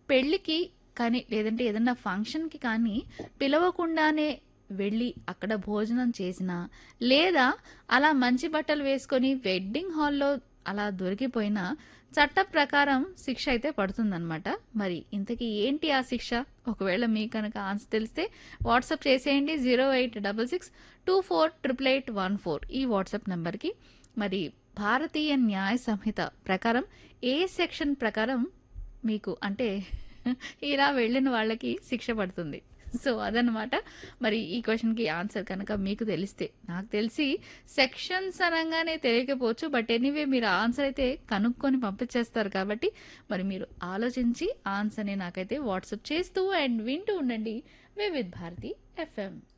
పెళ్ళికి కానీ లేదంటే ఏదన్నా ఫంక్షన్‌కి కానీ పిలవకుండానే వెళ్ళి అక్కడ భోజనం చేసినా, లేదా అలా మంచి బట్టలు వేసుకొని వెడ్డింగ్ హాల్‌లో అలా దొరికిపోయినా చట్ట ప్రకారం శిక్ష అయితే పడుతుందనమాట. మరి ఇంతకీ ఏంటి ఆ శిక్ష? ఒకవేళ మీకు కనుక ఆన్సర్ తెలిస్తే వాట్సాప్ చేసేయండి 08662488814 ఈ వాట్సాప్ నంబర్‌కి. మరి భారతీయ న్యాయ సంహిత ప్రకారం ఏ సెక్షన్ ప్రకారం మీకు అంటే ఇలా వెళ్ళిన వాళ్ళకి శిక్ష పడుతుంది. సో, అదనమాట. మరి ఈ క్వెషన్‌కి ఆన్సర్ కనుక మీకు తెలిస్తే నాకు తెలిసి సెక్షన్స్ అనంగానే తెలియకపోవచ్చు. బట్ ఎనీవే మీరు ఆన్సర్ అయితే కనుక్కొని పంపించేస్తారు కాబట్టి మరి మీరు ఆలోచించి ఆన్సర్‌ని నాకైతే వాట్సాప్ చేస్తూ అండ్ వింటూ ఉండండి వివిధ్ భారతి ఎఫ్ఎం.